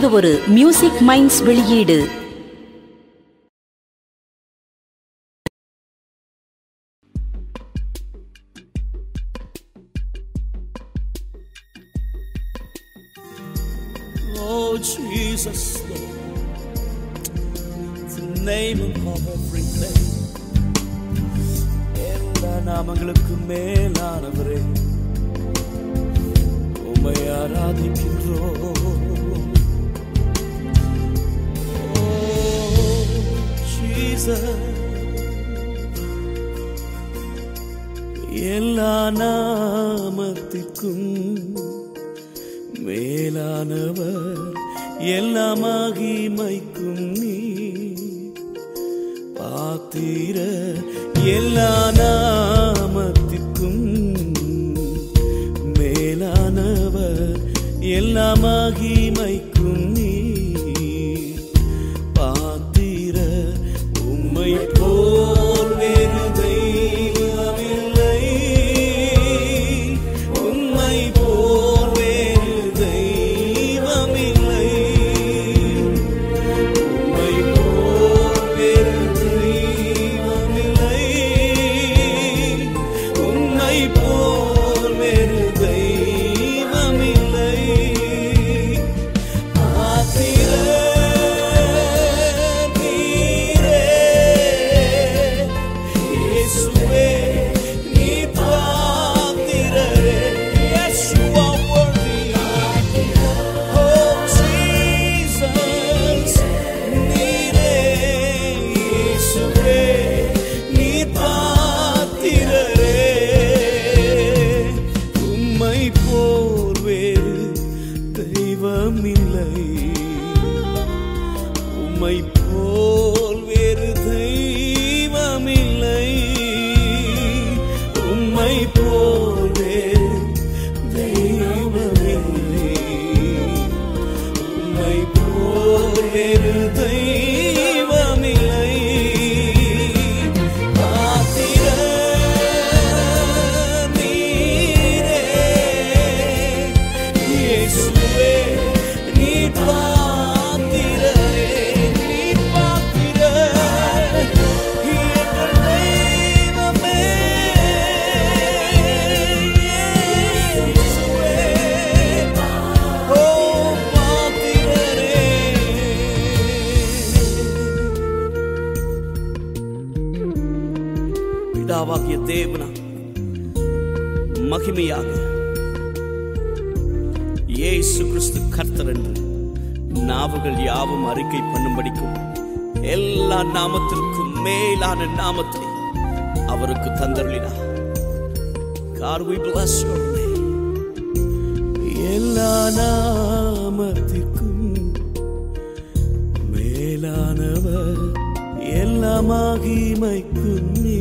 இது ஒரு music minds வெளியீடு Oh, Jesus, Lord, the name above every name. எல்லா நாமங்களுக்கு மேலானவரே உம்மை ஆராதிக்கின்றோம் Oh, Jesus, எல்லா நாமத்திற்கும் மேலானவர் எல்லாமாகிமைக்கும் நீ பாத்திர எல்லா நாமத்திற்கும் மேலானவர் எல்லாமாகிமைக்கும் நீ பாத்திர உம்மை போல் வேறு தெய்வமில்லை உம்மை போல் வேறு தெய்வமில்லை உம்மை போல் வேறு தெய்வமில்லை உம்மை போல் வேறு தெய்வமில்லை ஆத்திர நீரே இயேசுவே நீ பாத்திரரே இயேசுவா worthy Oh Jesus நீரே இயேசுவே நீ பாத்திரரே உம்மை போல் வேறு தெய்வமில்லை உம்மை போல் வேறு தெய்வமில்லை உம்மை போல் வேறு தெய்வமில்லை உம்மை போல் வேறு தெய்வமில்லை பாத்திர நீரே இயேசுவே நீ பாத்திரரே நீ பாத்திர எங்கள் தெய்வமே இயேசுவே ஓ பாத்திரரே பிதாவாகிய தேவனா மகிமையாக இயேசு கிறிஸ்து கர்த்தர் என்று நாவுகள் யாவும் அறிக்கை பண்ணும்படிக்கும் எல்லா நாமத்திற்கும் மேலான நாமத்தை அவருக்கு தந்தருளினார் God we bless your name எல்லா நாமத்திற்கும் மேலானவர் எல்லா மகிமைக்கும் நீ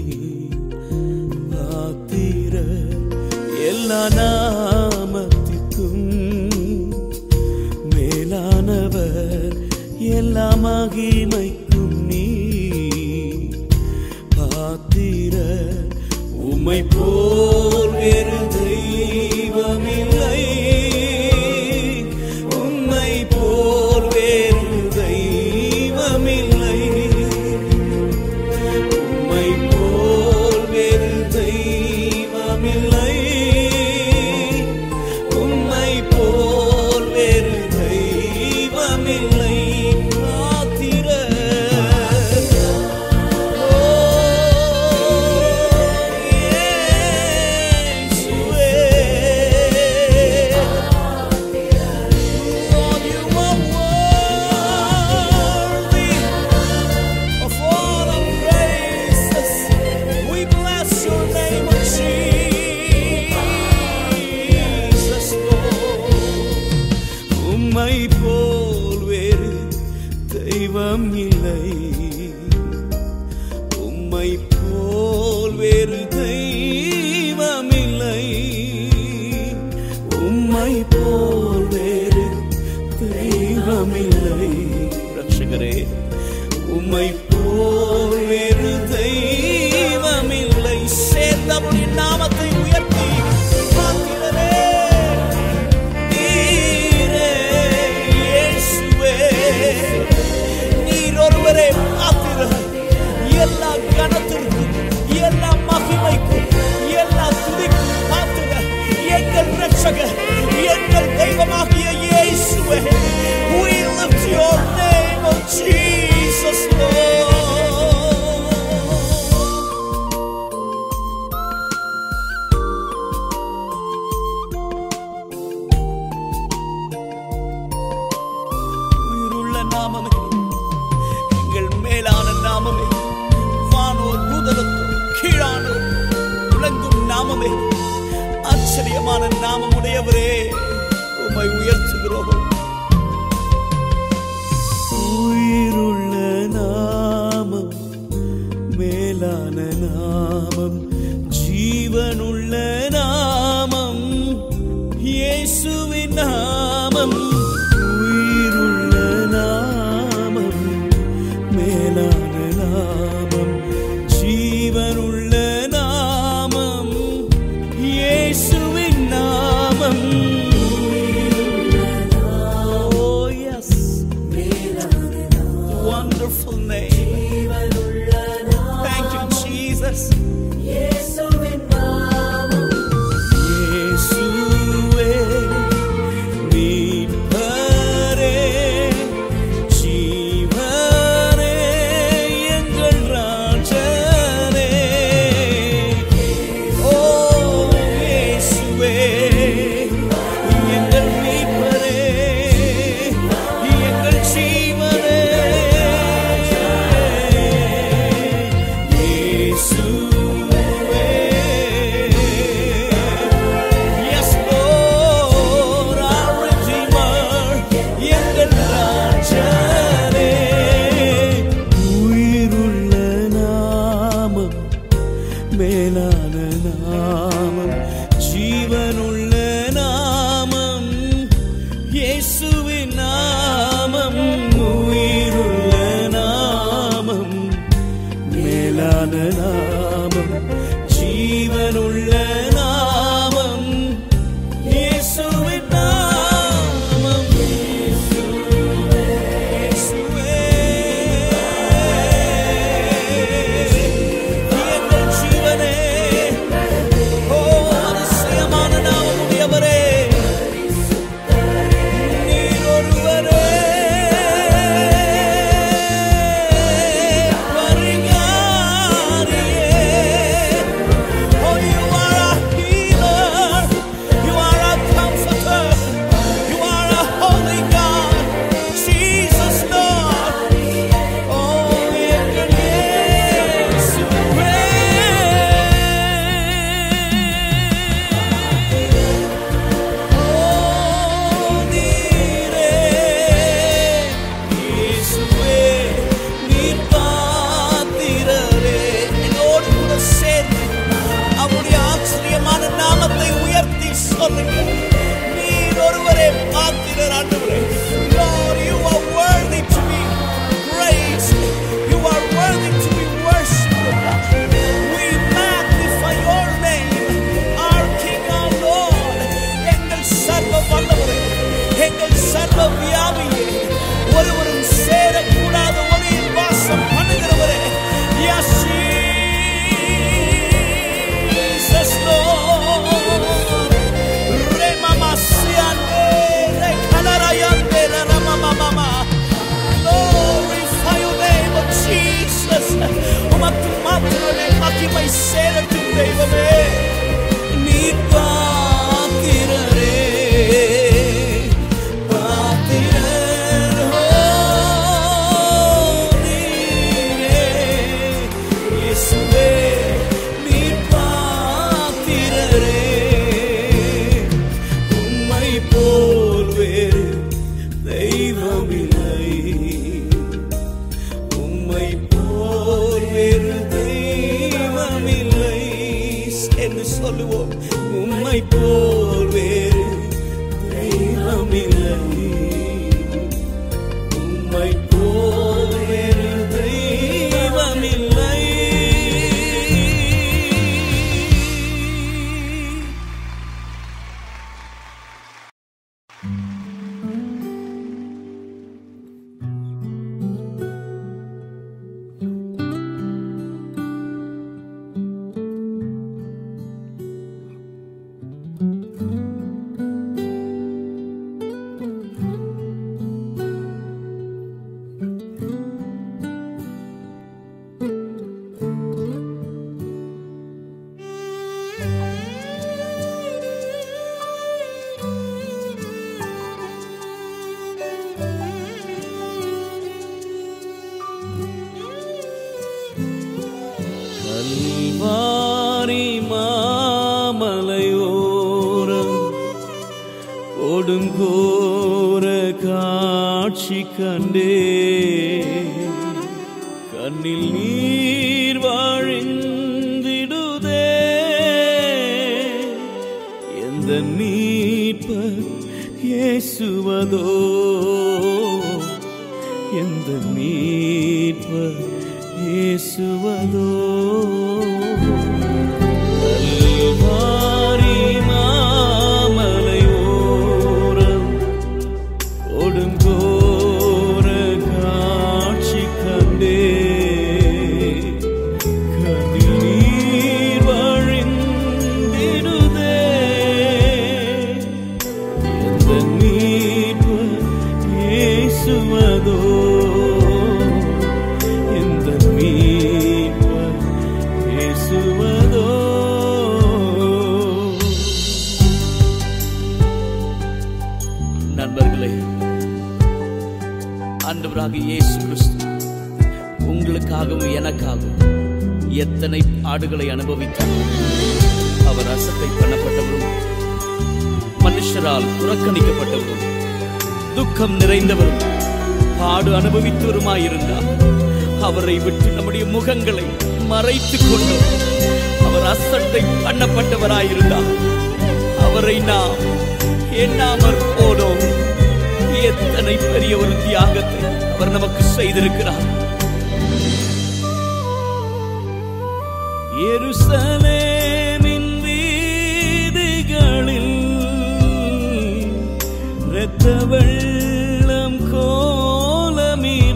பாத்திர எல்லா நாமத்திற்கும் மேலானவர் எல்லா மகிமைக்கும் நீ பாத்திர உம்மை போல் வேறு தெய்வமில்லை உம்மை போல் வேறு தெய்வமில்லை உம்மை போல் வேறு தெய்வமில்லை உம்மை போல் வேறு தெய்வமில்லை பாத்திர உம்மை போல் வேறு தெய்வம் இல்லை உம்மை போல் வேறு தெய்வமில்லை உம்மை போல் வேறு தெய்வமில்லை ரட்சகரே உம்மை போல் வேறு தெய்வமில்லை சேர்ந்தவருடைய நாமத்தை உயர்த்தி பாத்திரரே நீரே நாமமே ஆச்சரியமான நாமம் உடையவரே உம்மை உயர்த்துகிறோம் உயிருள்ள நாமம் மேலான நாமம் ஜீவனுள்ள நாமம் இயேசுவின் நாமம் உயிருள்ள நாமம் மேலான நாமம் ஜீவனுள்ள நாமம் இயேசுவின் நாமம் Oh yes wonderful name thank you Jesus இயேசுவே மீட்பரே ஜீவரே எங்கள் ராஜரே ஓ இயேசுவே எங்கள் மீட்பரே எங்கள் ஜீவரே இயேசுவே Yes, Lord, our Redeemer, எங்கள் ராஜரே. உயிருள்ள நாமம் மேலான நாமம் ஜீவனுள்ள நாமம் இயேசுவின் நாமம் உயிருள்ள நாமம் மேலான நாமம் ஜீவனுள்ள நாமம் இயேசுவின் நாமம் இயேசுவே எங்கள் ஜீவனே ஓ அதிசயமான நாமம் உடையவரே நீர் ஒருவரே பரிகாரியே Oh, you are a healer. You are a comforter. You are a holy God. Jesus, Lord. Oh, எங்கள் இயேசுவே. Oh, நீரே. இயேசுவே, நீர் பாத்திரரே. என்னோடு கூட சேர்ந்து அவருடைய ஆச்சரியமான நாமத்தை உயர்த்தி சொல்லுங்க நீர் ஒருவரே பாத்திரர் ஆண்டவரே Lord you are worthy to be praised you are worthy to be worshipped we magnify your name our King our Lord எங்கள் சர்வ வல்லவரே எங்கள் சர்வ வியாபியே ஒருவரும் சேரக்கூடாத ஒளியில் வாசம் பண்ணுகிறவரே Yes, Jesus, Lord. Remamasiande, rekanarayande, ramamamama. Glorify your name, oh Jesus. உமக்கு மாத்திரமே மகிமை சேரட்டும் தெய்வமே நீர் பாத்திரரே பாத்திரர் நீரே இயேசுவே நீர் பாத்திரரே உம்மை போல் வேறு தெய்வமில்லை உம்மை போல் வேறு தெய்வமில்லை என்று சொல்லுவோம் உம்மை போல் வேறு தெய்வமில்லை உம்மை போல் வேறு தெய்வமில்லை கொடுங்கோர காட்சி கண்டே கண்ணில் நீர் வாழிந்திடுதே எந்த நீப்ப இயேசுவதோ எந்த மீட்ப இயேசுவதோ கல்வாரி மாமலையோரம் கொடுங்கோர காட்சி கண்டே கண்ணீர் வழிந்திடுதே எந்த மீட்பு இயேசுவதோ எந்த மீட்பு இயேசுவதோ நண்பர்களே ஆண்டவராக இயேசு கிறிஸ்து உங்களுக்காகவும் எனக்காகவும் எத்தனை பாடுகளை அனுபவித்தார் அவர் அசட்டை பண்ணப்பட்டவரும் மனுஷரால் புறக்கணிக்கப்பட்டவரும் துக்கம் நிறைந்தவரும் பாடு அனுபவித்தவருமாயிருந்தார் அவரை விட்டு நம்முடைய முகங்களை மறைத்துக் கொண்டோம் அவர் அசட்டை பண்ணப்பட்டவராயிருந்தார் அவரை நாம் எண்ணாமற் போனோம் எத்தனை பெரிய ஒரு தியாகத்தை அவர் நமக்கு செய்திருக்கிறார் எருசலேமின் வீதிகளில் இரத்த வெள்ளம் கோலமிட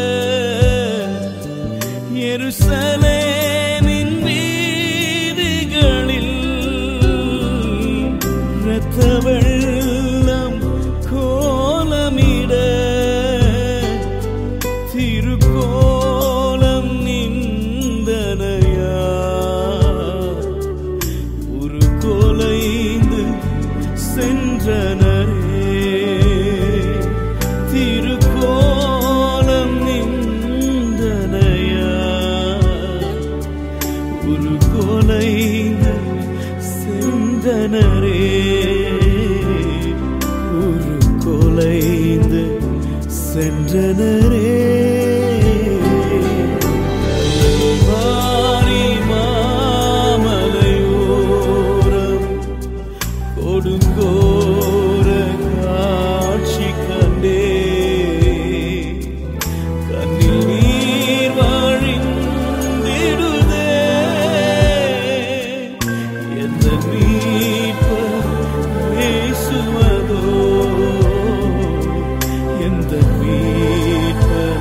எருசலேமின் வீதிகளில் இரத்த வெள்ளம் கோலமிட திருக்கோலம் நிந்தனையா ஒரு கொலைந்து சென்றனரே திருக்கோலம் நிந்தனையா ஒரு கொலைந்து சென்றனரே ஒரு கொலைந்து சென்றனரே கல்வாரி மாமலையோரம் கொடுங்கோர காட்சி கண்டே கண்ணில் நீர் வாழிந்திடுதே எந்த மீட்பர் இயேசுவதோ எந்த மீட்பர்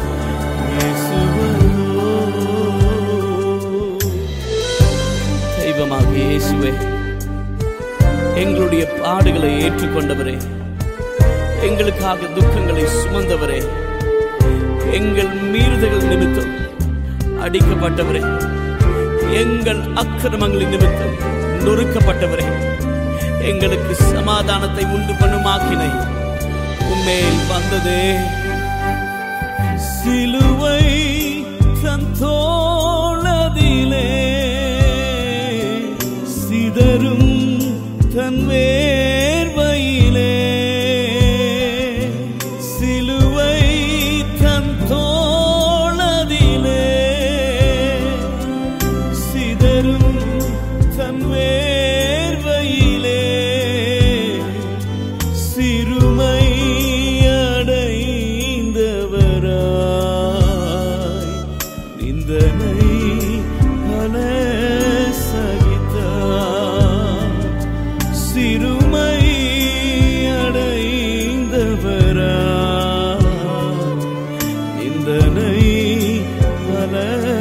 இயேசுவதோ தெய்வமாக இயேசுவே எங்களுடைய பாடுகளை ஏற்றுக்கொண்டவரே எங்களுக்காக துக்கங்களை சுமந்தவரே எங்கள் மீறுதல்கள் நிமித்தம் அடிக்கப்பட்டவரே எங்கள் அக்கிரமங்களின் நிமித்தம் நொறுக்கப்பட்டவரே எங்களுக்கு சமாதானத்தை உண்டு பண்ணுமாக்கினை உம்மேல் வந்ததே சிலுவை தன் தோளதிலே சிதறும் தன் வேர்வையிலே சிலுவை தன் தோளதிலே சிதறும் தன் வேர்வையிலே சிறுமை அடைந்தவராய் நிந்தனை பல சகித்தார் சிறுமை அடைந்தவராய் நிந்தனை பல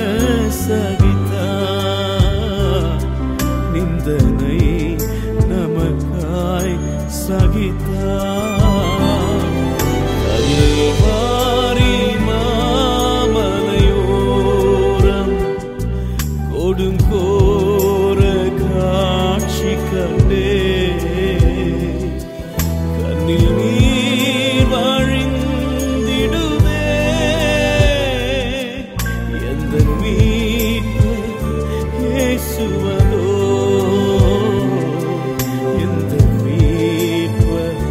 சகித்தார் நிந்தனை நமக்காய் சகித்தார் கல்வாரி மாமலையோரம் கொடுங்கோர காட்சி கண்டே கண்ணில் நீர் வாழிந்திடுதே எந்த மீட்பு இயேசுவதோ எந்த மீட்பு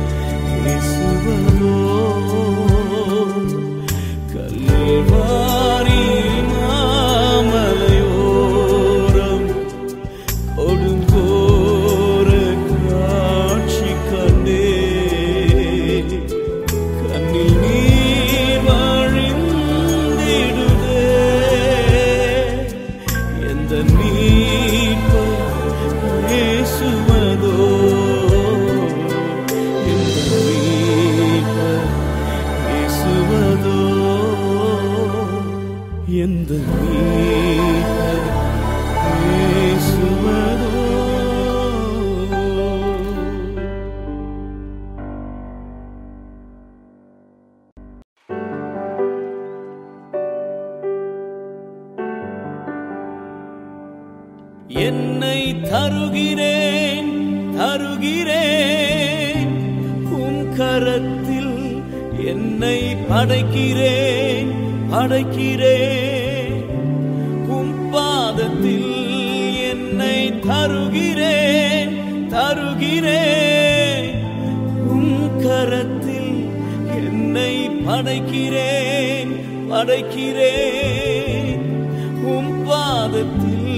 தருகிறேன் தருகிறேன் உம் கரத்தில் என்னை படைக்கிறேன் படைக்கிறேன் உம் பாதத்தில் என்னை தருகிறேன் தருகிறேன் உம் கரத்தில் என்னை படைக்கிறேன் படைக்கிறேன் உம் பாதத்தில்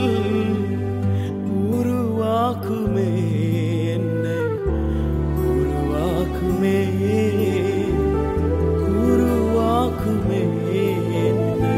உருவாக்குமே என்னை உருவாக்குமே உருவாக்குமே என்னை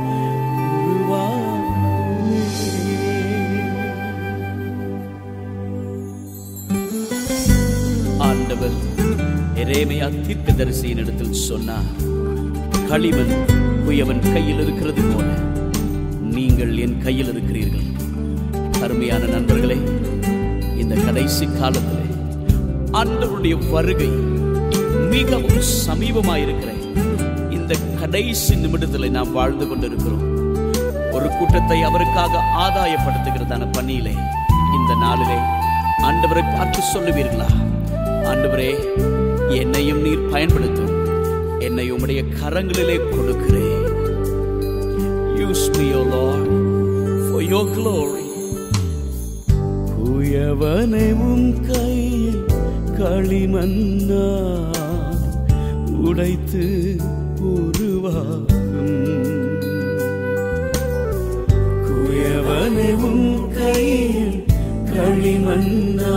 உருவாக்குமே ஆண்டவர் எரேமையா தீர்க்கதரிசியின் இடத்தில் சொன்னார் களிமண் குயவன் கையில் இருக்கிறது போல நீங்கள் என் கையில் இருக்கிறீர்கள் அருமையான நண்பர்களே இந்த கடைசி காலத்தில் ஆண்டவருடைய வருகை மிகவும் சமீபமாயிருக்கிற இந்த கடைசி நிமிடத்தில் நாம் வாழ்ந்து கொண்டிருக்கிறோம் ஒரு கூட்டத்தை அவருக்காக ஆதாயப்படுத்துகிறதான பணியிலே இந்த நாளிலே ஆண்டவரை பார்த்து சொல்லுவீர்களா ஆண்டவரே என்னையும் நீர் பயன்படுத்தும் என்னை உம்முடைய கரங்களிலே கொடுக்கிறேன் use me o lord for your glory குயவனை உம் கையில் களிமண்ணா உடைத்து உருவாக்கும் குயவனை உம் கையில் களிமண்ணா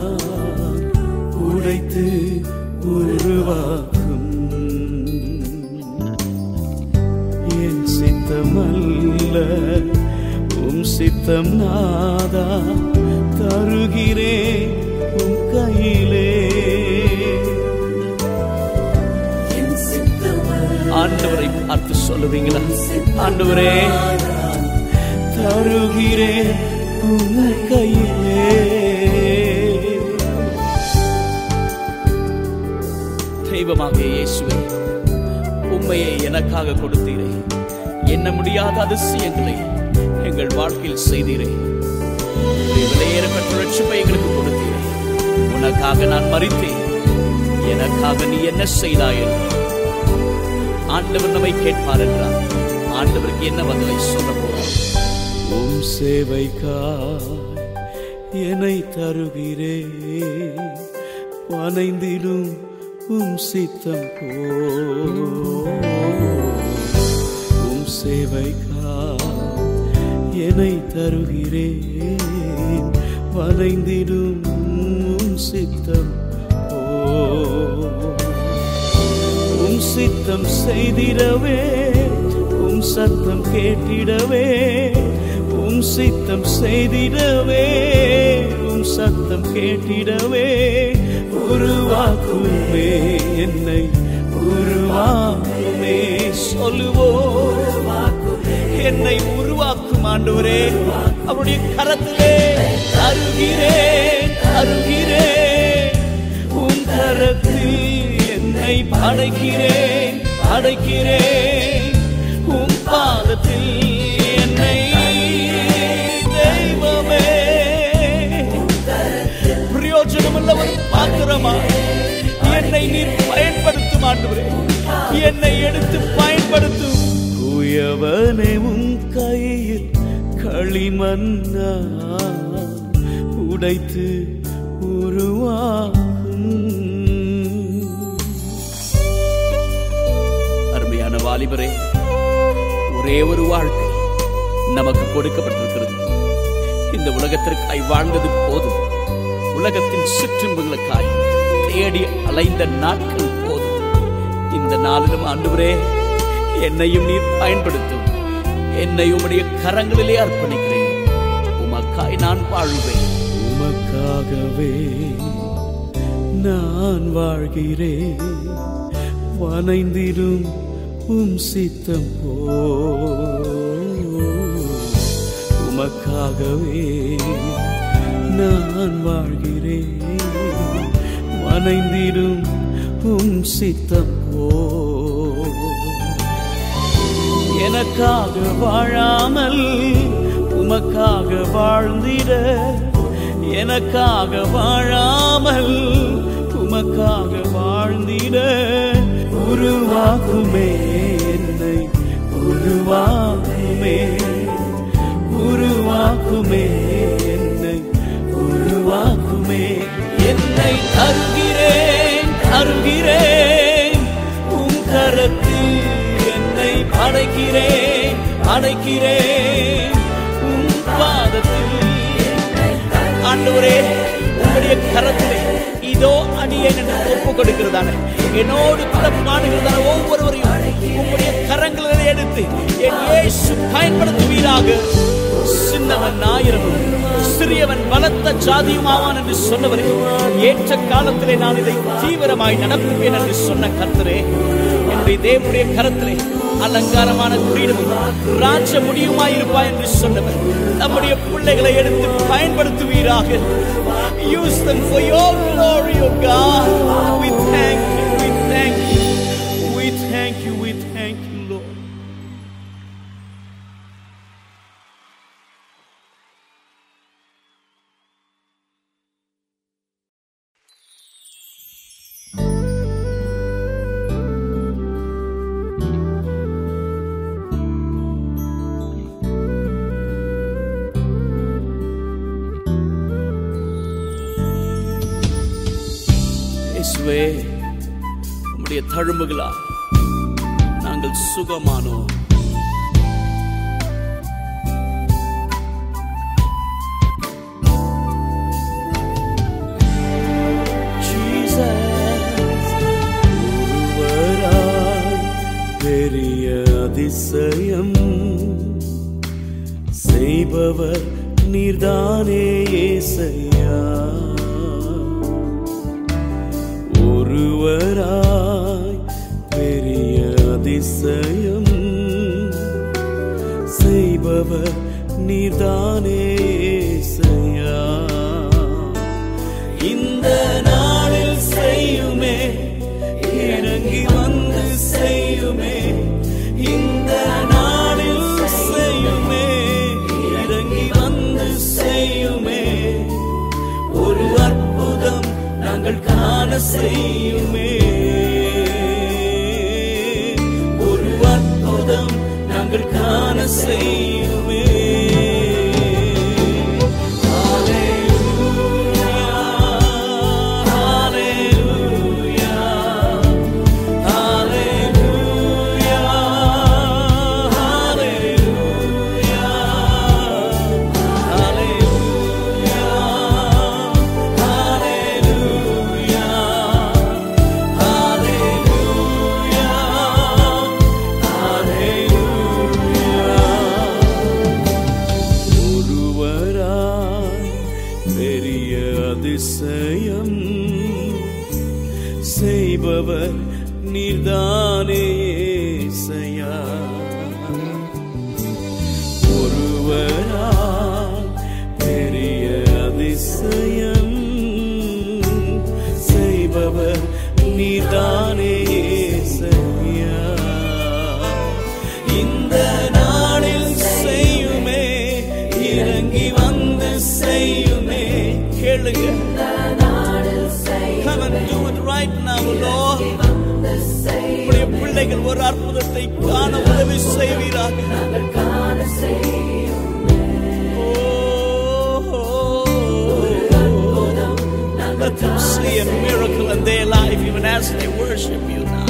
உடைத்து உருவாக்கும் என் சித்தமல்ல உம் சித்தம் நாதா தருகிறேன் உம் கையிலே ஆண்டவரை பார்த்து சொல்லுவீங்களா ஆண்டவரே தருகிறேன் உம் கையிலே தெய்வமாக இயேசுவே உண்மையை எனக்காக கொடுத்தீரே எண்ண முடியாத அதிசயங்களை எங்கள் வாழ்க்கையில் செய்தீரே உம்முடைய விலையேறப்பட்ட ரட்சிப்பை எங்களுக்கு கொடுத்தீரே உனக்காக நான் மறித்தேன் எனக்காக நீ என்ன செய்தாய் என்று ஆண்டவர் நம்மை கேட்பார் என்றார் ஆண்டவருக்கு என்ன பதிலை சொல்ல போறோம் உம் சேவைக்காய் என்னை தருகிறே வனைந்திடும் உம் சித்தம் போ உம் சேவைக்காய் என்னை தருகிறேன் வனைந்திடும் உம் சித்தம் போ உம் சித்தம் செய்திடவே உம் சத்தம் கேட்டிடவே உம் சித்தம் செய்திடவே உம் சத்தம் கேட்டிடவே உருவாக்குமே என்னை உருவாக்குமே சொல்லுவோ என்னை உருவாக்கும் ஆண்டவரே அவருடைய கரத்திலே அருகிறேன் அருகிறேன் உன் கரத்தில் என்னை படைக்கிறேன் படைக்கிறேன் உன் பாதத்தில் என்னை தெய்வமே பிரயோஜனமுள்ள ஒரு பாத்திரமா என்னை நீர் பயன்படுத்தும் ஆண்டவரே என்னை எடுத்து பயன்படுத்தும் குயவனே உன் கையில் களிமண்ணா உடைத்து உருவாக்கும் அருமையான வாலிபரே ஒரே ஒரு வாழ்க்கை நமக்கு கொடுக்கப்பட்டிருக்கிறது இந்த உலகத்திற்காய் வாழ்ந்தது போதும் உலகத்தின் சிற்றின்பங்களுக்காய் தேடி அலைந்த நாட்கள் போதும் இந்த நாளிலும் ஆண்டவரே என்னையும் நீர் பயன்படுத்தும் என்னை உம்முடைய கரங்களிலே அர்ப்பணிக்கிறேன் உமக்காய் நான் வாழ்வேன் உமக்காகவே நான் வாழ்கிறேன் வனைந்திடும் உம் சித்தம் போ உமக்காகவே நான் வாழ்கிறேன் வனைந்திடும் உம் சித்தம் போ எனக்காக வாழாமல் உமக்காக வாழ்ந்திட எனக்காக வாழாமல் உமக்காக வாழ்ந்திட உருவாக்குமே என்னை உருவாக்குமே உருவாக்குமே என்னை உருவாக்குமே என்னை தருகிறேன் தருகிறேன் உம் கரத்தில் என்னை படைக்கிறேன் அடைக்கிறேன் உம் பாதத்தில் ஆண்டவரே உங்களுடைய கரத்திலே இதோ அடியேன் என்று ஒப்பு கொடுக்கிறதான என்னோடு கூட பாடுகிறதான ஒவ்வொருவரையும் உங்களுடைய கரங்களை எடுத்து என் இயேசு பயன்படுத்துவீராக சின்னவன் ஆயிரமும் சிறியவன் பலத்த ஜாதியுமாவான் என்று சொன்னவரே ஏற்ற காலத்திலே நான் இதை தீவிரமாய் நடப்புவேன் என்று சொன்ன கர்த்தரே என்னுடைய தேவனுடைய கரத்திலே அலங்காரமான கிரீடமும் ராஜ முடியுமாயிருப்பாய் என்று சொன்னவர் நம்முடைய பிள்ளைகளை எடுத்து பயன்படுத்துவீராக use them for your glory O God we thank you we thank you we thank you we thank you Lord இயேசுவே உம்முடைய தழும்புகளா நாங்கள் சுகமானோம் Jesus, ஒருவராய் பெரிய அதிசயம் செய்பவர் நீர்தானே ஏசையா ஒருவராய் பெரிய அதிசயம் செய்பவர் நீர்தானே ஏசையா இந்த நாளில் செய்யுமே இறங்கி வந்து செய்யுமே இந்த நாளில் செய்யுமே இறங்கி வந்து செய்யுமே ஒரு அற்புதம் நாங்கள் காண செய்யுமே ஒரு அற்புதம் நாங்கள் காண செய்யுமே Hallelujah, hallelujah, hallelujah, hallelujah, hallelujah, ஒருவராய் பெரிய அதிசயம் செய்பவர் நீர்தானே ஏசையா ஒருவராய் பெரிய அதிசயம் செய்பவர் நீர்தானே ஏசையா இந்த நாளில் செய்யுமே இறங்கி வந்து செய்யுமே கேளுங்க Come and do it right now, Lord. உம்முடைய பிள்ளைகள் ஒரு அற்புதத்தை காண உதவி செய்வீராக Oh, let them see a miracle in their life even as they worship you now.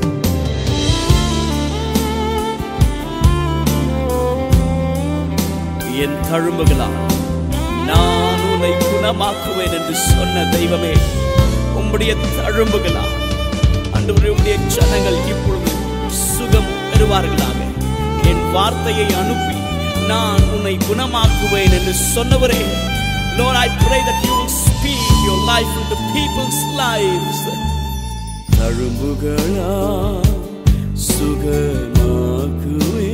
என் தழும்புகளா நான் உன்னை குணமாக்குவேன் என்று சொன்ன தெய்வமே உம்முடைய தழும்புகளா அன்றுவரே உம்முடைய ஜனங்கள் இப்பொழுது சுகம் பெறுவார்களாக என் வார்த்தையை அனுப்பி நான் உன்னை குணமாக்குவேன் என்று சொன்னவரே Lord, I pray that you will speak your life into people's lives. தழும்புகளா சுகமாக்குவே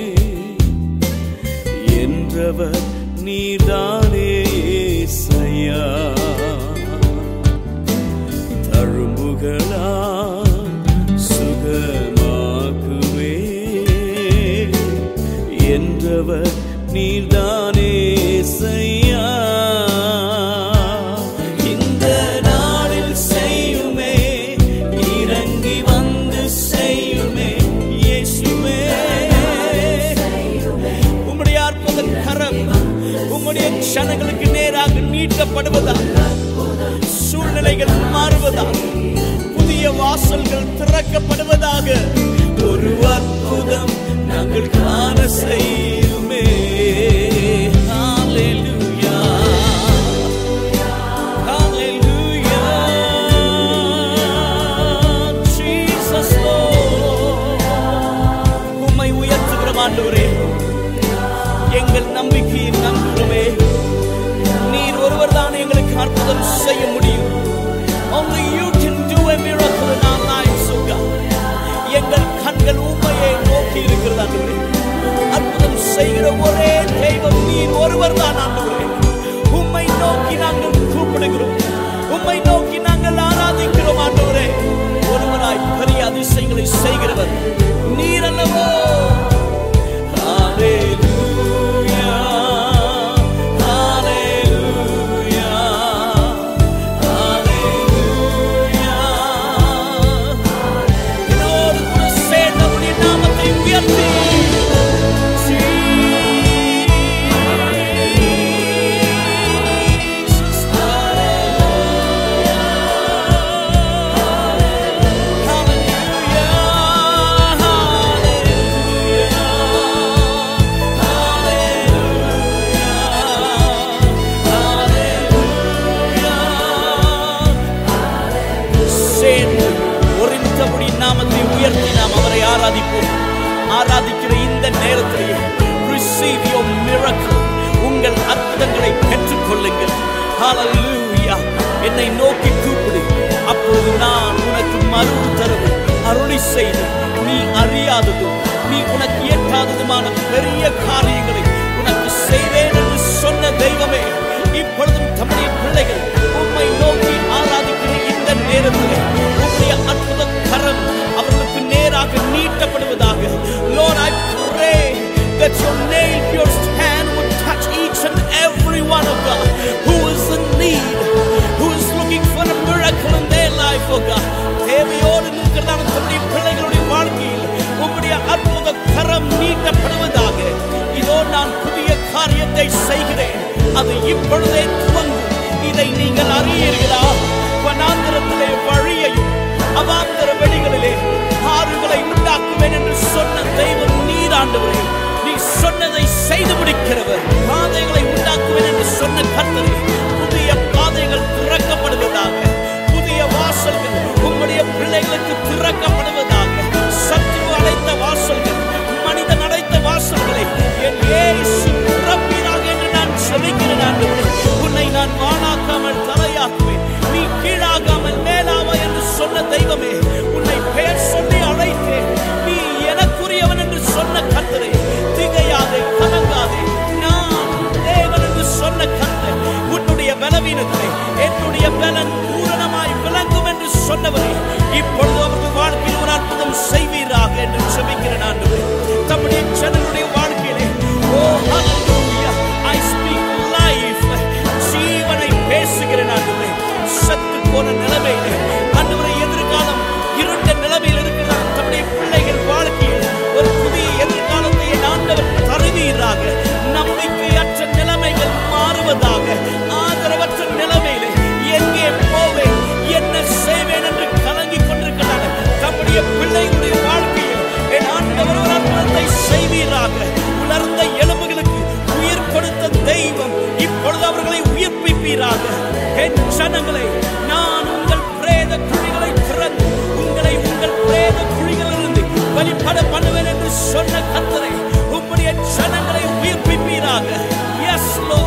என்றவர் நீர்தானே ஏசையா தழும்புகளா சுகமாக்குவே என்றவர் நீர்தானே நீட்டப்படுவதாக சூழ்நிலைகள் மாறுவதாக புதிய வாசல்கள் திறக்கப்படுவதாக ஒரு அற்புதம் நாங்கள் காண செய்யுமே Hallelujah. Hallelujah. Jesus, Lord. உம்மை உயர்த்துகிறோம் ஆண்டவரே எங்கள் நம்பிக்கையின் நம்புகிறோமே நீர் ஒருவர் தான் எங்களுக்கு அற்புதம் செய்ய முடியும் only you can do a miracle in our lives oh God எங்கள் கண்கள் உண்மையை நோக்கி இருக்கிறது ஆண்டவரே அற்புதம் செய்கிற ஒரே தெய்வம் நீர் ஒருவர் தான் ஆண்டவரே உம்மை நோக்கி நாங்கள் கூப்பிடுகிறோம் உம்மை நோக்கி நாங்கள் ஆராதிக்கிறோம் ஆண்டவரே ஒருவராய் பெரிய அதிசயங்களை செய்கிறவர் நீர் அல்லவோ Hallelujah. Hallelujah. Hallelujah. என்னோடு கூட சேர்ந்து அவருடைய நாமத்தை உயர்த்தி Jesus. சேர்ந்து ஒருமித்தபடி நாமத்தை உயர்த்தி நாம் அவரை ஆராதிப்போம் ஆராதிக்கிற இந்த நேரத்திலேயே receive your miracle உங்கள் அற்புதங்களை பெற்றுக்கொள்ளுங்கள் ஹalleluya என்னை நோக்கி கூப்பிடு அப்பொழுது நான் உனக்கு மறு உத்தரவு அருளி செய்து நீ அறியாததும் நீ உனக்கு எட்டாததுமான பெரிய காரியங்களை உனக்கு செய்வேன் என்று சொன்ன தெய்வமே இப்பொழுதும் தம்முடைய பிள்ளைகள் உம்மை நோக்கி ஆராதிக்கிற இந்த நேரத்தில் உம்முடைய அற்புத கரம் அவர்களுக்கு நேராக நீட்டப்படுவதாக Lord I pray that your nail pierced hand would touch each and every one of God who is in need who is looking for a miracle in their life oh God தேவையோடு நிற்கிறதான தம்முடைய பிள்ளைகளுடைய வாழ்க்கையில் உம்முடைய அற்புத கரம் நீட்டப்படுவதாக இதோ நான் புதிய காரியத்தை செய்கிறேன் அது இப்பொழுதே துவங்கும் இதை நீங்கள் அறியீர்களா வனாந்திரத்திலே வழியையும் அவாந்தர வெளிகளிலே ஆறுகளை உண்டாக்குவேன் என்று சொன்ன தெய்வம் நீராண்டவரே நீ சொன்னதை செய்து முடிக்கிறவர் பாதைகளை உண்டாக்குவேன் என்று சொன்ன கர்த்தரே புதிய பாதைகள் திறக்கப்படுவதாக புதிய வாசல்கள் உம்முடைய பிள்ளைகளுக்கு திறக்கப்படுவதாக சத்துரு அடைத்த வாசல்கள் மனிதன் அடைத்த வாசல்களை என் இயேசு திறப்பீராக என்று நான் செபிக்கிறேன் ஆண்டவரே உன்னை நான் வானாக்காமல் தலையாக்குவேன் நீ கீழாகாமல் மேலாவா என்று சொன்ன தெய்வமே உன்னை பெயர் சொல்லி அழைத்தேன் நீ எனக்குரியவன் என்று சொன்ன கர்த்தரே திகையாதே கலங்காதே நான் தேவன் என்று சொன்ன கர்த்தர் உன்னுடைய பலவீனத்தை என்னுடைய பலன் பூரணமாய் விளங்கும் என்று சொன்னவரே இப்பொழுது அவர்கள் வாழ்க்கையில் ஒரு அற்புதம் செய்வீராக என்று செபிக்கிறேன் ஆண்டவரே தம்முடைய ஜனங்களுடைய வாழ்க்கையிலே ஓ ஹalleluya I speak life ஜீவனை பேசுகிறேன் ஆண்டவரே செத்து போன நிலைமையிலே ஆண்டவரே எதிர்காலம் இருண்ட நிலைமையில் இருக்கிற தம்முடைய பிள்ளைகள் வாழ்க்கையில் ஒரு புதிய எதிர்காலத்தை என் ஆண்டவர் தருவீராக நம்பிக்கையற்ற நிலைமைகள் மாறுவதாக ஆதரவற்ற நிலைமையிலே எங்கே போவேன் என்ன செய்வேன் என்று கலங்கிக் கொண்டிருக்கிறார் தம்முடைய பிள்ளைகளுடைய வாழ்க்கையில் என் ஆண்டவர் ஒரு அற்புதத்தை செய்வீராக உலர்ந்த எலும்புகளுக்கு உயிர் கொடுத்த தெய்வம் இப்பொழுது அவர்களை உயிர்ப்பிப்பீராக என் ஜனங்களை நான் உங்கள் பிரேத குழிகளை திறந்து உங்களை உங்கள் பிரேத குழிகளிலிருந்து வெளிப்பட பண்ணுவேன் என்று சொன்ன கர்த்தரை உம்முடைய ஜனங்களை உயிர்ப்பிப்பீராக எஸ் லோ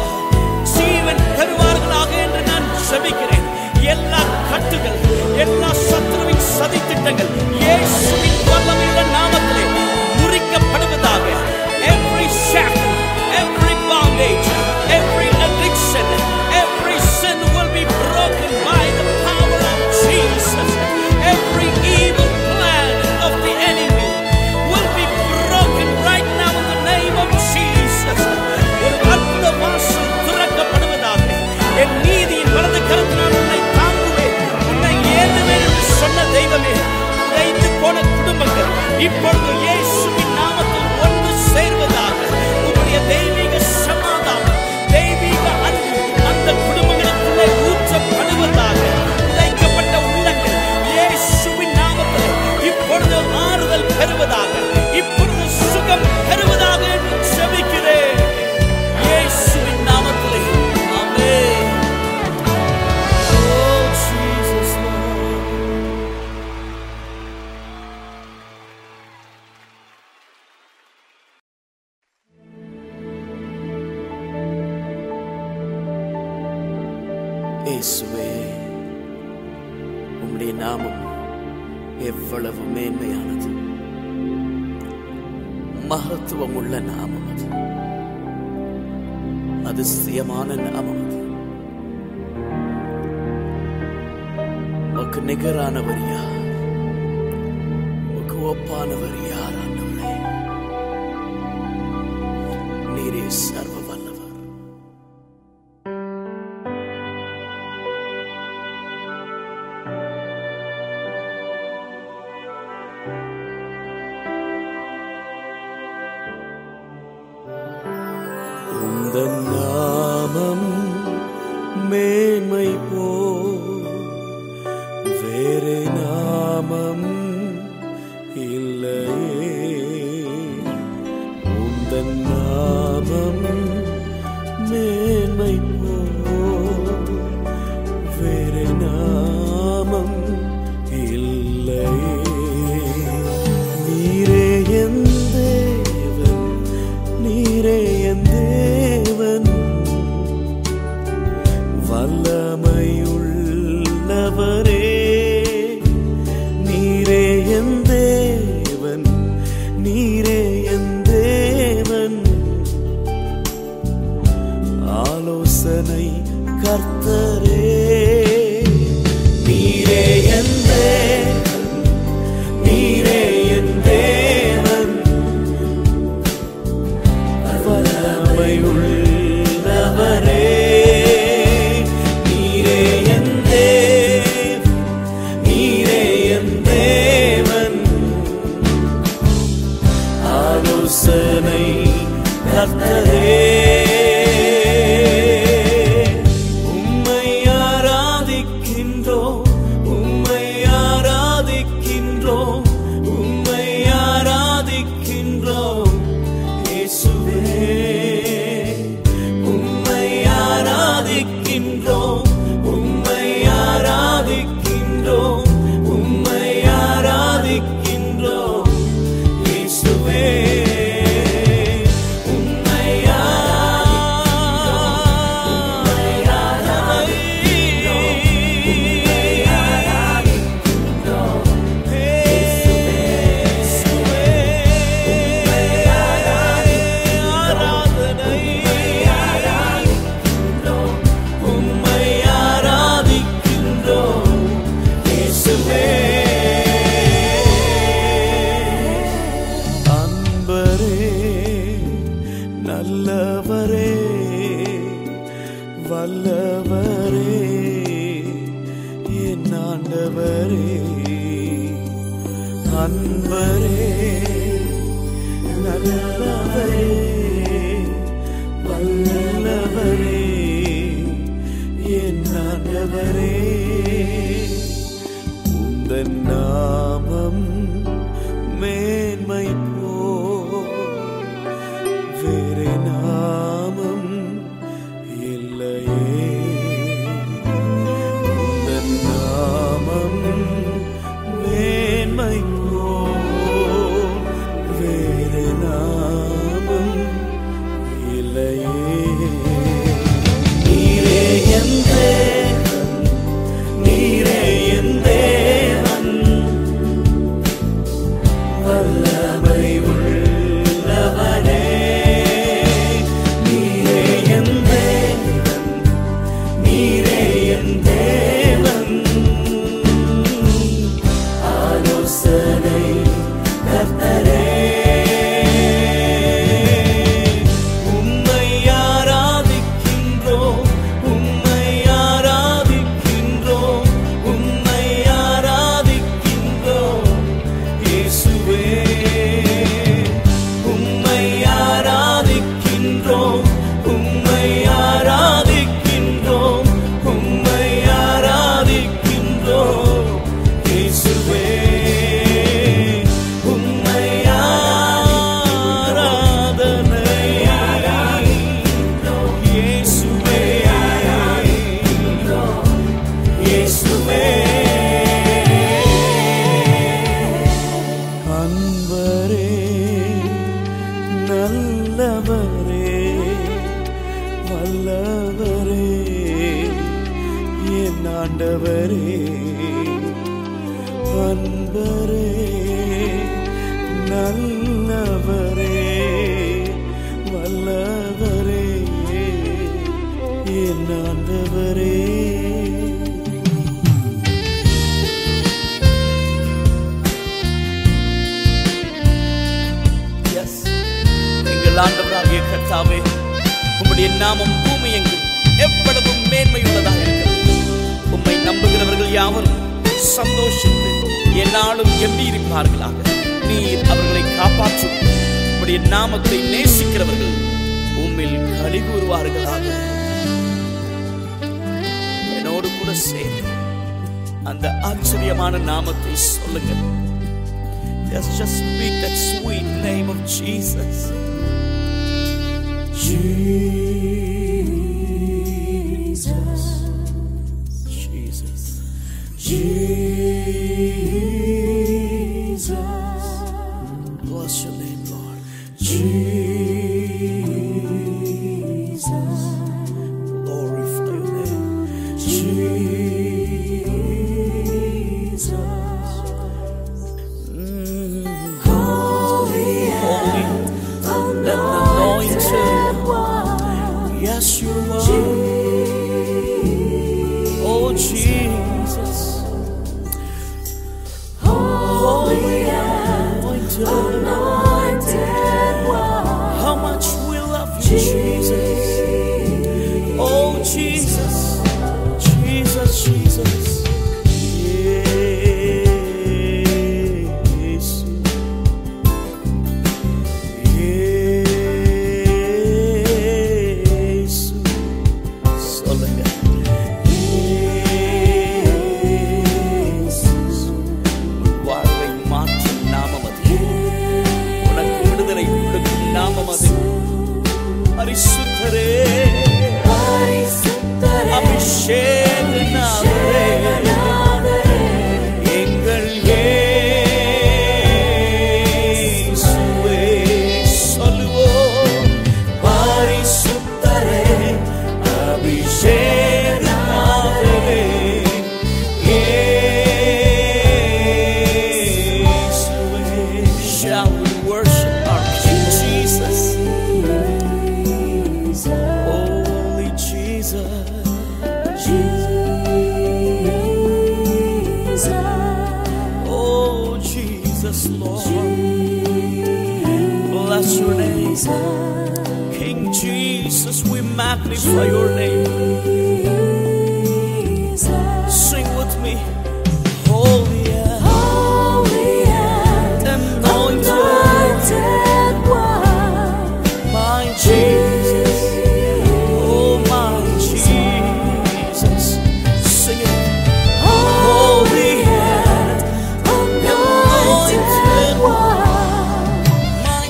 ஜீவன் பெறுவார்களாக என்று நான் செபிக்கிறேன் எல்லா கட்டுகள் எல்லா சத்துருவின் சதித்திட்டங்கள் இயேசுவின் வல்லமையுள்ள நாமத்திலே முறிக்கப்படுவதாக every shackle every bondage every addiction every sin will be broken by the power of Jesus every evil plan of the enemy will be broken right now in the name of Jesus ஒரு அற்புத வாசல் திறக்கப்படுவதாக என் நீதியின் வலது கருத்தினால் உன்னை தாங்குவேன் உன்னை ஏந்துவேன் என்று சொன்ன தெய்வமே உடைந்து போன குடும்பங்கள் இப்பொழுது இயேசுவின் நாமத்தில் ஒன்று சேர்வதாக உம்முடைய தெய்வீக சமாதானம் தெய்வீக அன்பு அந்த குடும்பங்கள் இயேசுவே உம்முடைய நாமம் எவ்வளவு மேன்மையானது மகத்துவம் உள்ள நாமம் அது அதிசயமான நாமம் அது உமக்கு நிகரானவர் யார் உமக்கு ஒப்பானவர் யார் ஆண்டவரே நீரே சர்வ வல்லவர் உந்தன் நாமம் மேன்மை போ வேறு நாமம் இல்லையே உந்தன் நாமம் மேன்மை போ வேறு நாமம் இல்லையே நீரே என் தேவன் நீரே என் தேவன் வல்லமையுள்ளவரே நீரே என் தேவன் நீரே என் தேவன் ஆலோசனை கர்த்தரே நீரே என் தேவன் நீரே என் தேவன் வல்லமையுள்ளவரே நீரே என் தேவன் நீரே என் தேவன் ஆலோசனை கர்த்தரே உம்மை ஆராதிக்கின்றோம் உம்மை ஆராதிக்கின்றோம் உம்மை ஆராதிக்கின்றோம் இயேசுவே உம்மை ஆராதிக்கின்றோம் உம்மை ஆராதிக்கின்றோம் உம்மை ஆராதிக்கின்றோம் இயேசுவே உம்மை உம்மை ஆராதிக்கின்றோம் இயேசுவே அன்பரே நல்லவரே வல்லவரே என் ஆண்டவரே அன்பரே நல்லவரே வல்லவரே என் ஆண்டவரே உந்தன் நாமம் மேன்மை போ வேறு நாமம் இல்லையே உந்தன் நாமம் மேன்மை போ வேறு நாமம் இல்லையே நீரே என் தேவன் நீரே என் தேவன் ஆண்டவரே அன்பரே நல்லவரே வல்லவரே என் ஆண்டவரே Yes. எங்கள் ஆண்டவராகிய கர்த்தாவே உம்முடைய நாமம் பூமி எங்கும் எவ்வளவு மேன்மையுள்ளதாக இருக்கிறது உம்மை நம்புகிறவர்கள் யாவரும் சந்தோஷித்து என்னாலும் எம்பியிருப்பார்களாக நீர் அவர்களை காப்பாற்றும் உம்முடைய நாமத்தை நேசிக்கிறவர்கள் உம்மில் களி கூறுவார்களாக என்னோடு கூட சேர்ந்து அந்த ஆச்சரியமான நாமத்தை சொல்லுங்கள் Yes, just speak that sweet name of Jesus. Jesus. Jesus. Jesus. Bless your name, Lord. Jesus. Glorify your name. Jesus. Holy, holy, the anointed one. Yes, you are. Oh, Jesus. Holy, anointed one. How much we love you, Jesus. Oh, Jesus. Jesus, Jesus. Yes. இயேசு. சொல்லுங்க. இயேசு. உன் வாழ்வை மாற்றும் நாமம் அது. உனக்கு விடுதலை கொடுக்கும் நாமம் அது. பரிசுத்தரே அபிஷேக நாமரே எங்கள் இயேசுவே சொல்லுவோம் பரிசுத்தரே அபிஷேக நாமரே இயேசுவே Shall we worship our King Jesus? Holy Jesus. Oh, Jesus, Lord. Bless your name. King Jesus, we magnify your name. Sing with me. Holy and anointed, my Jesus. Oh, my Jesus. Sing it. Holy and anointed my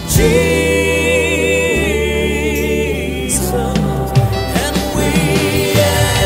Jesus, and we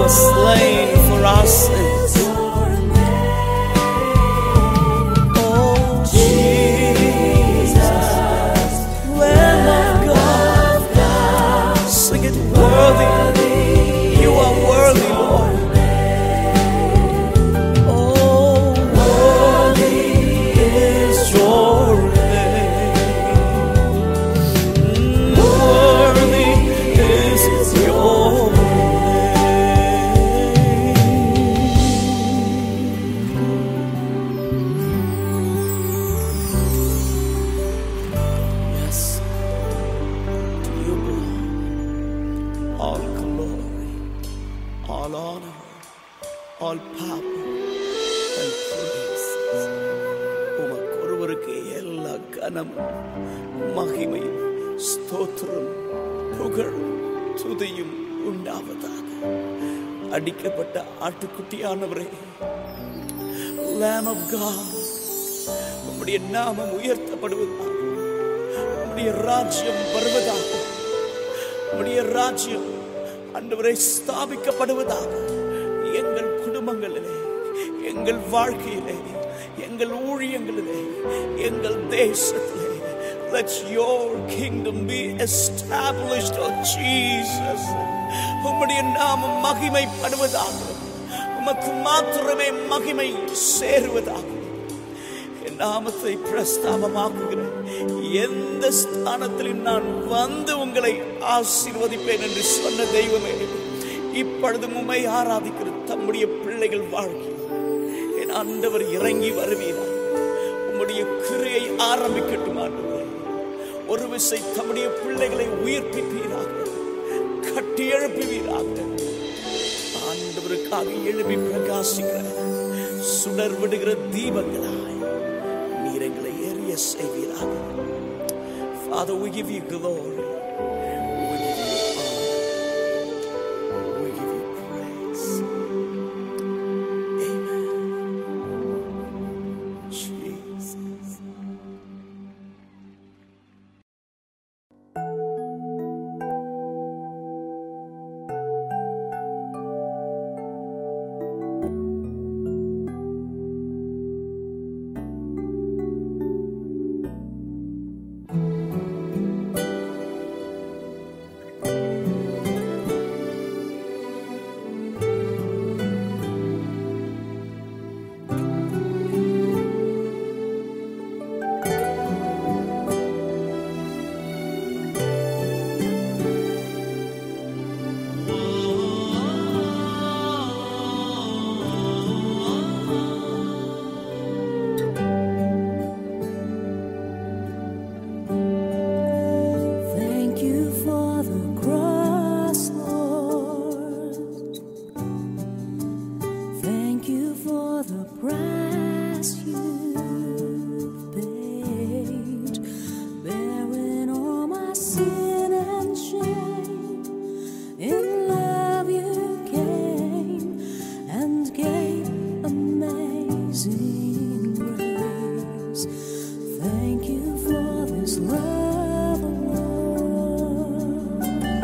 slain for our sins. Oh, Jesus, Lamb of God, sing it worthy. You are worthy, Lord. Oh, worthy is your name. Worthy is your name. Yes, to you belong all glory, all honor, all power and praise. உமக்கு ஒருவருக்கு எல்லா கனமும் மகிமையும் ஸ்தோத்திரம் புகழும் துதியும் உண்டாவதாக அடிக்கப்பட்ட ஆட்டுக்குட்டியானவரே Lamb of God உம்முடைய நாமம் உயர்த்தப்படுவதாக உம்முடைய ராஜ்யம் வருவதாக உம்முடைய ராஜ்யம் அன்றுவரை ஸ்தாபிக்கப்படுவதாக எங்கள் குடும்பங்களிலே எங்கள் வாழ்க்கையிலே எங்கள் ஊழியங்களிலே எங்கள் தேசத்திலே Let your kingdom be established, oh Jesus. உம்முடைய நாமம் மகிமைப்படுவதாக உமக்கு மாத்திரமே மகிமை சேருவதாக என் நாமத்தை பிரஸ்தாபமாக்குகிற எந்த ஸ்தானத்திலும் நான் வந்து உங்களை ஆசீர்வதிப்பேன் என்று சொன்ன தெய்வமே இப்பொழுது உம்மை ஆராதிக்கிற தம்முடைய பிள்ளைகள் வாழ்க்கை என் ஆண்டவர் இறங்கி வருவீரா உம்முடைய கிரியை ஆரம்பிக்கட்டும் ஆண்டவரே ஒரு விசை தம்முடைய பிள்ளைகளை உயிர்ப்பிப்பீராக கட்டி எழுப்புவீராக ஆண்டவருக்காக எழுப்பி பிரகாசிக்கிற சுடர் விடுகிற தீபங்களாய் நீர் எங்களை எரிய செய்வீராக Father, we give you glory. We give you honor. We give you praise. Amen. Jesus. Thank you for the cross, Lord. Thank you for the price you've paid, bearing all my sin and shame. In love you came and gave amazing grace. Thank you for this love, Lord.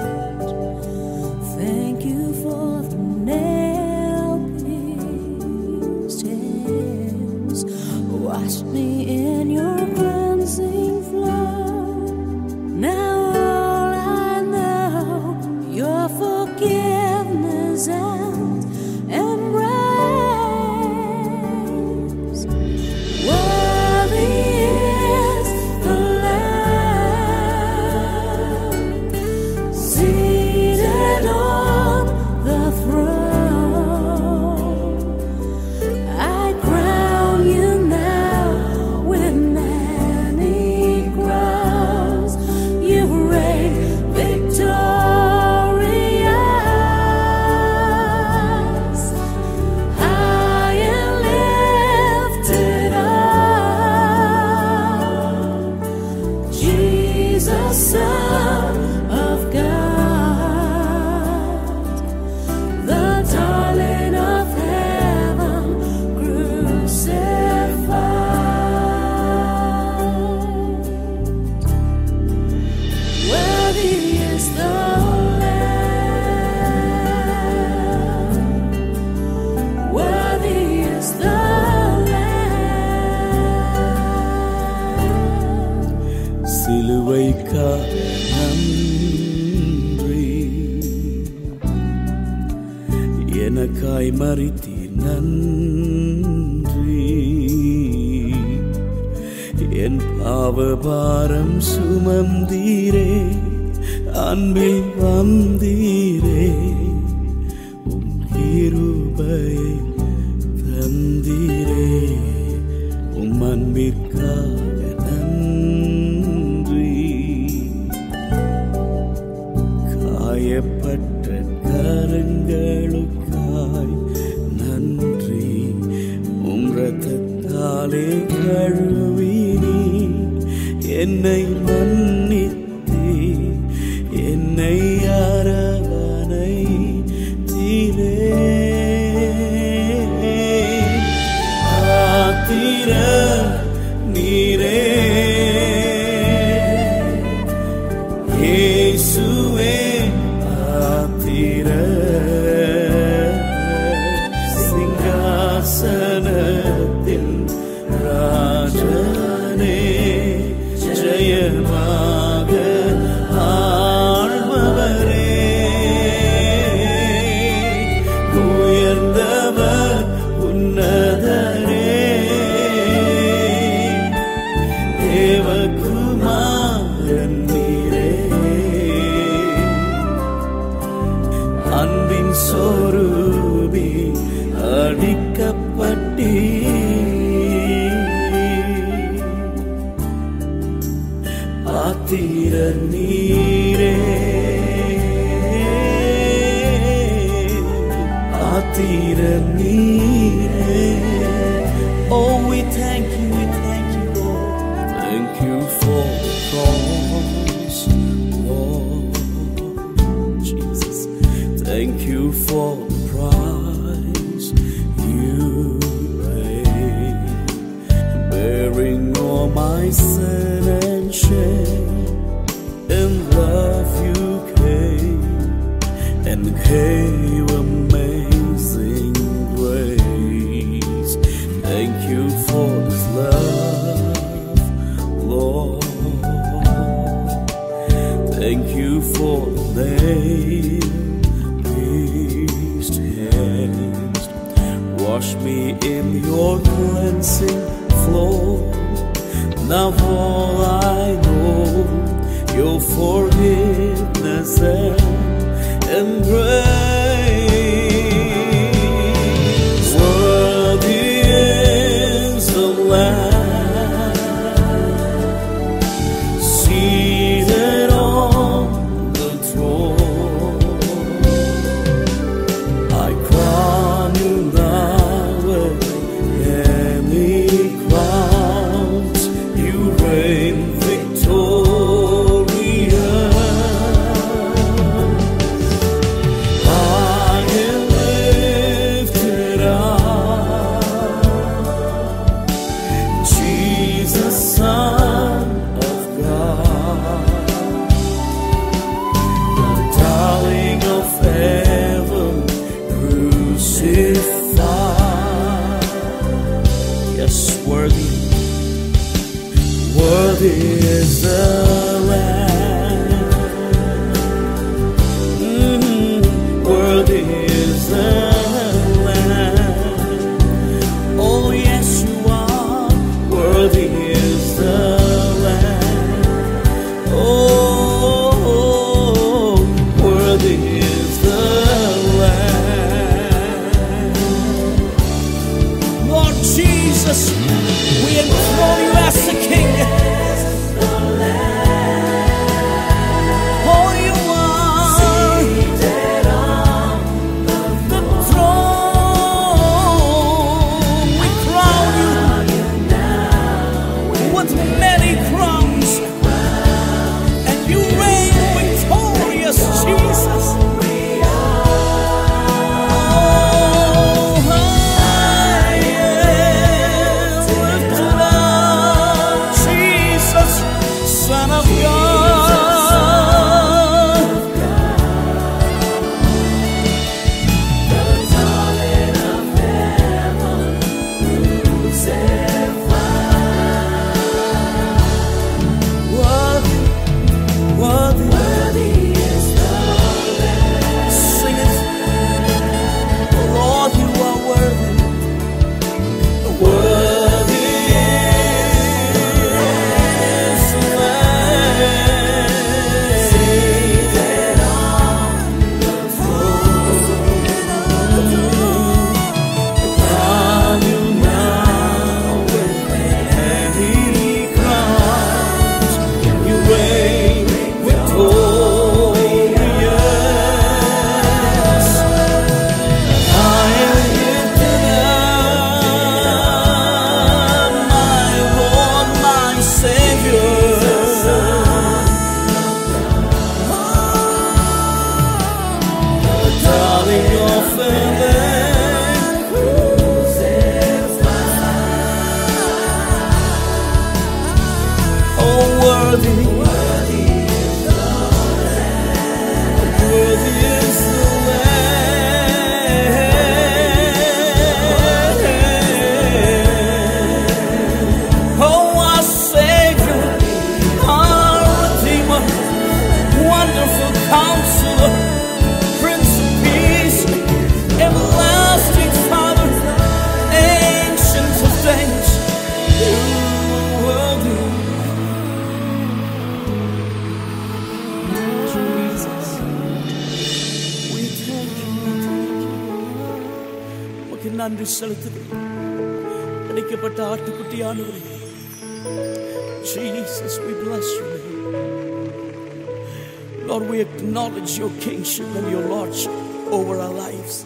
Thank you for the nail pierced hands. Wash me in your cleansing flow. Now all I know, your forgiveness and embrace. Worthy is the Lamb seated on the throne. I crown you now with many crowns. You reign victorious. எனக்காய் மறித்தீர் நன்றி என் பாவ பாரம் சுமந்தீரே அன்பில் வந்தீரே உம் கிருபையை தந்தீரே உம் அன்பிற்காக நன்றி காயப்பட்ட கரங்களுக்காய் நன்றி உம் ரத்தத்தாலே கழுவினி என்னை மன்னித்தே என்னை அரவணை தீரே ஆத்திர நீரே இயேசுவே ஆத்திர சிங்காசனத்தின் ராஜனே ஜெயமாக ஆழ்பவரே உயர்ந்தவர் உன்னதரே தேவகுமாரன் நீரே அன்பின் சொரூபி அடிக்கப்பட்டீ பாத்திரர் நீரே பாத்திரர் நீரே Oh, we thank you, we thank you, Lord. Thank you for the cross, Lord Jesus. Thank you for the price you paid, bearing all my sin and shame. In love you came and gave amazing grace. Thank you for this love, Lord. Thank you for the nail-pierced hands. Wash me in your cleansing flow. Now all I know, your forgiveness and embrace. Worthy is the Lamb seated on the throne. I crown you now with many crowns. You reign victorious. excellent. Oh, worthy. Worthy is the Lamb. Oh, our Savior, our Redeemer, wonderful Counselor, Prince of Peace, everlasting Father, Ancient of Days, you are worthy. Jesus, we thank you. உமக்கு நன்றி செலுத்துகிறோம் அடிக்கப்பட்ட ஆட்டுக்குட்டியானவரே Jesus, we bless you. Lord, we acknowledge your kingship and your lordship over our lives.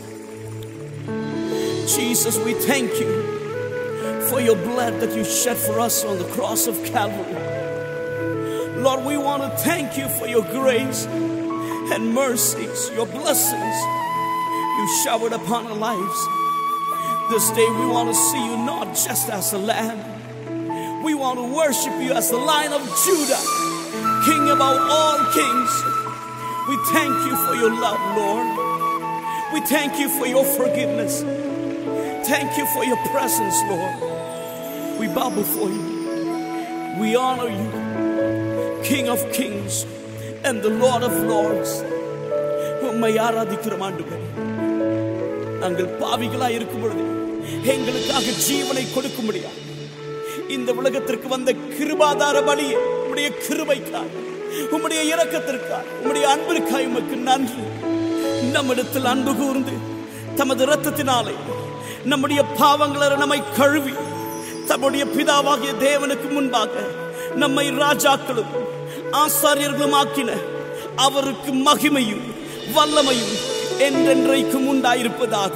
Jesus, we thank you for your blood that you shed for us on the cross of Calvary. Lord, we want to thank you for your grace and mercies, your blessings you showered upon our lives. This day we want to see you not just as a lamb, we want to worship you as the Lion of Judah, King above all kings. We thank you for your love, Lord. We thank you for your forgiveness. Thank you for your presence, Lord. We bow before you. We honor you, King of kings and the Lord of lords. உம்மை ஆராதிக்கிறோம் ஆண்டவரே நாங்கள் பாவிகளாய் இருக்கும் பொழுது எங்களுக்காக ஜீவனை கொடுக்க முடியாது இந்த உலகத்திற்கு வந்த கிருபாதார பலியே உம்முடைய கிருபைக்காய் உம்முடைய இரக்கத்திற்காய் உம்முடைய அன்பிற்காய் உமக்கு நன்றி நம்மிடத்தில் அன்பு கூர்ந்து தமது இரத்தத்தினாலே நம்முடைய பாவங்களை நம்மை கழுவி தம்முடைய பிதாவாகிய தேவனுக்கு முன்பாக நம்மை ராஜாக்களும் ஆசாரியர்களும் ஆக்கின அவருக்கு மகிமையும் வல்லமையும் என்றென்றைக்கும் உண்டாயிருப்பதாக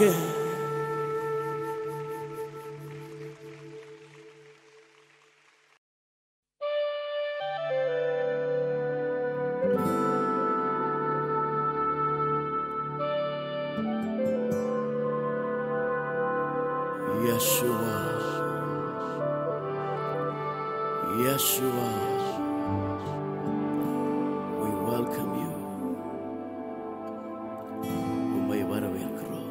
Yeshua. Yeshua. We welcome you. உம்மை வரவேற்கிறோம்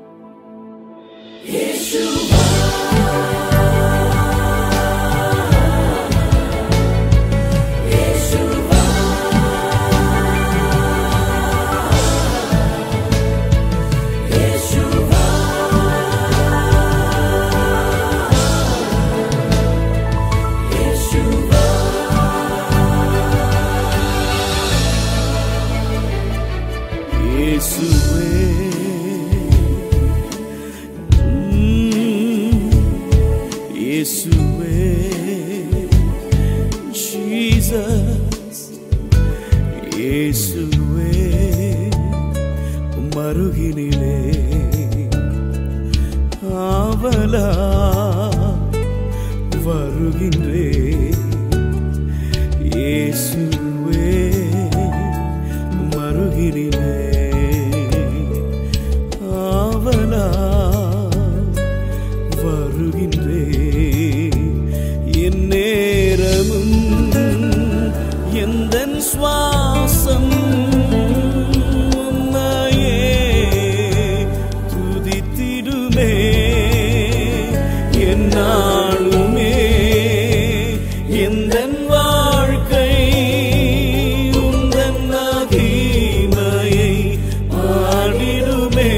இயேசுவே ம், இயேசுவே ஜீசஸ் இயேசுவே மருகினிலே ஆவலா வருகின்றே இயேசுவே மருகினிலே ஆவலா வருகின்றே என் நேரமும் எந்த சுவாசம் உம்மையே துதித்திடுமே என்னாலுமே எந்த வாழ்க்கை உந்தன் மகிமையை பாடிடுமே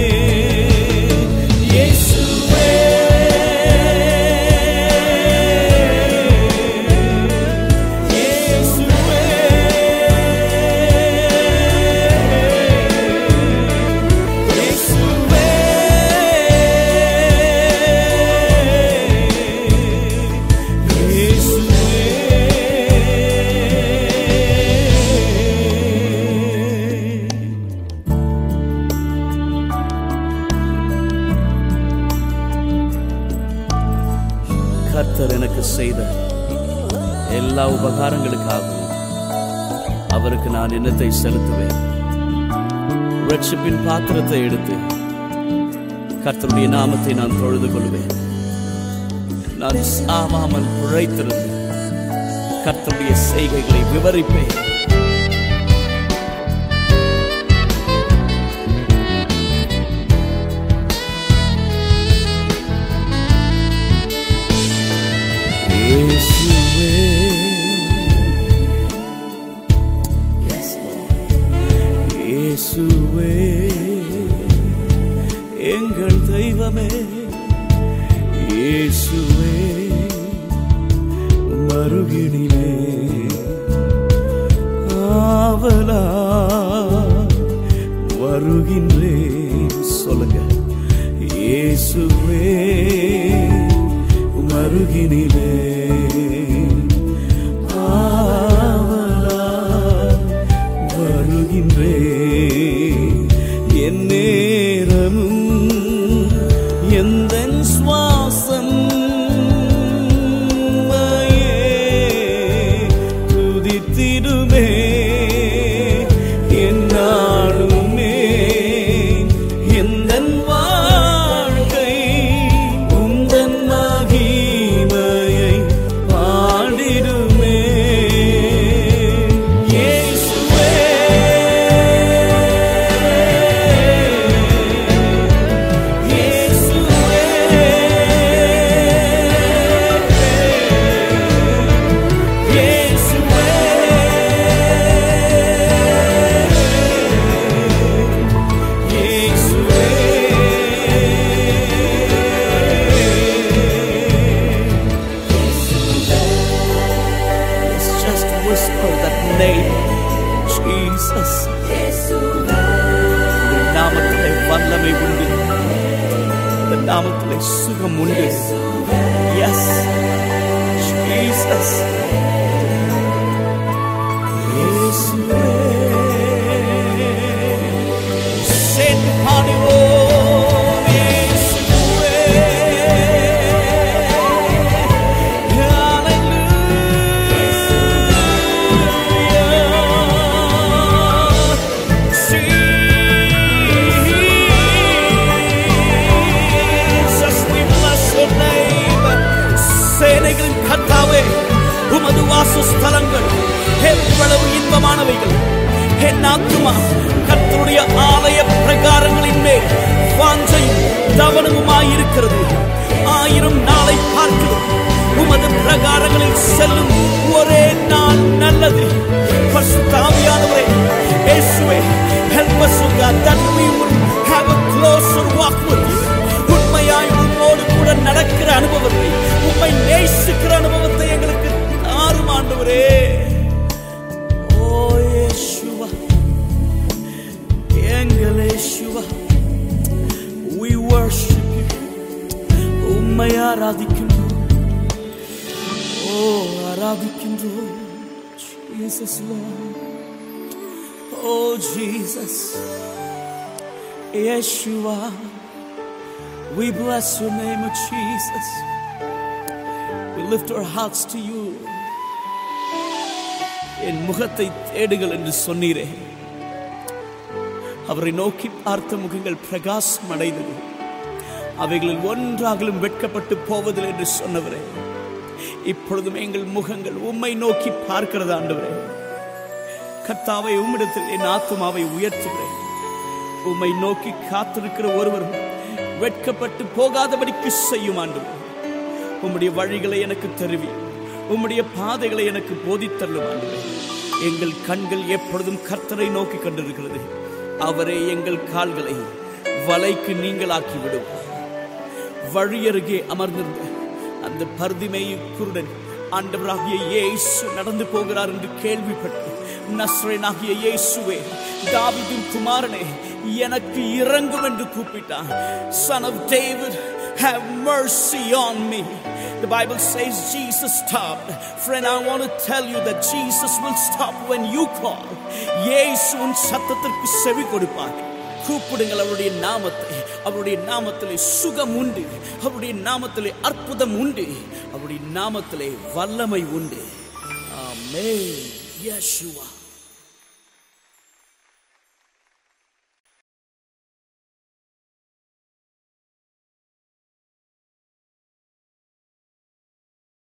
இயேசுவே இயேசுவே இயேசுவே இயேசுவே கர்த்தர் எனக்கு செய்த எல்லா உபகாரங்களுக்காகவும் அவருக்கு நான் எண்ணத்தை செலுத்துவேன் ரட்சிப்பின் பாத்திரத்தை எடுத்து கர்த்தருடைய நாமத்தை நான் தொழுது கொள்வேன் நான் சாவாமல் உழைத்திருந்து கர்த்தருடைய செய்கைகளை விவரிப்பேன் இயேசுவே Yes, Lord. இயேசுவே எங்கள் தெய்வமே இயேசுவே மருகினிலே ஆவலா வருகின்றேன் சொல்லுங்க இயேசுவே மருகினிலே ஆவலா வருகின்றேன் என் நேரமும் எந்த சுவாசம் துதித்திடுமே என்னாலுமே எந்த வாழ்க்கை உந்தன் மகிமையை பாடிடுமே இயேசுவே இயேசுவே இயேசுவே இயேசுவே Let's just whisper that name, Jesus. உங்கள் நாமத்திலே வல்லமை உண்டு இந்த நாமத்திலே சுகம் உண்டு yes Jesus Send honeymoon, Jesus, we bless your name. சேனைகளின் கர்த்தாவே உமது வாசஸ்தலங்கள் எவ்வளவு இன்பமானவைகள் என் ஆத்துமா கர்த்தருடைய ஆலய பிரகாரங்களின் மேல் வாஞ்சையும் தவனமுமாயிருக்கிறது ஆயிரம் நாளை பார்க்கிறோம் உமது பிரகாரங்களில் செல்லும் ஒரே நாள் நல்லது பரிசுத்தாவியானவரே இயேசுவே help us O God that we would have a closer walk with you உண்மையாய் உம்மோடு கூட நடக்கிற அனுபவத்தை உம்மை நேசிக்கிற அனுபவத்தை எங்களுக்கு தாரும் ஆண்டவரே ஓ இயேசுவா எங்கள் இயேசுவா we worship you உம்மை ஆராதிக்கின்றோம் ஓ ஆராதிக்கின்றோம் Jesus Lord Oh Jesus Yeshua We bless your name of Jesus We lift our hearts to you என் முகத்தை தேடுங்கள் என்று சொன்னீரே அவரை நோக்கி பார்த்த முகங்கள் பிரகாசம் அடைந்தது அவைகளில் ஒன்றாகலும் வெட்கப்பட்டு போவதில்லை என்று சொன்னவரே இப்பொழுதும் எங்கள் முகங்கள் உம்மை நோக்கி பார்க்கிறது ஆண்டவரே கர்த்தாவை உம்மிடத்தில் என் ஆத்துமாவை உயர்த்துகிறேன் உம்மை நோக்கி காத்திருக்கிற ஒருவரும் வெட்கப்பட்டு போகாதபடிக்கு செய்யும் ஆண்டவரே உம்முடைய வழிகளை எனக்கு தெரிவி உம்முடைய பாதைகளை எனக்கு போதித்தள்ளும் ஆண்டவரே எங்கள் கண்கள் எப்பொழுதும் கர்த்தரை நோக்கி கொண்டிருக்கிறது அவரே எங்கள் கால்களை வலைக்கு நீங்களாக்கி விடுவார் வழியருகே அமர்ந்திருந்த அந்த பர்திமேயு குருடன் ஆண்டவராகிய இயேசு நடந்து போகிறார் என்று கேள்விப்பட்டு நஸ்ரேனாகிய இயேசுவே தாவீதின் குமாரனே எனக்கு இறங்கும் என்று கூப்பிட்டான் son of david have mercy on me the bible says jesus stopped friend i want to tell you that jesus will stop when you call இயேசு உன் சத்தத்திற்கு செவி கொடுப்பார் கூப்பிடுங்கள் அவருடைய நாமத்தை அவருடைய நாமத்திலே சுகம் உண்டு அவருடைய நாமத்திலே அற்புதம் உண்டு அவருடைய நாமத்திலே வல்லமை உண்டு ஆமென் யெஷுவா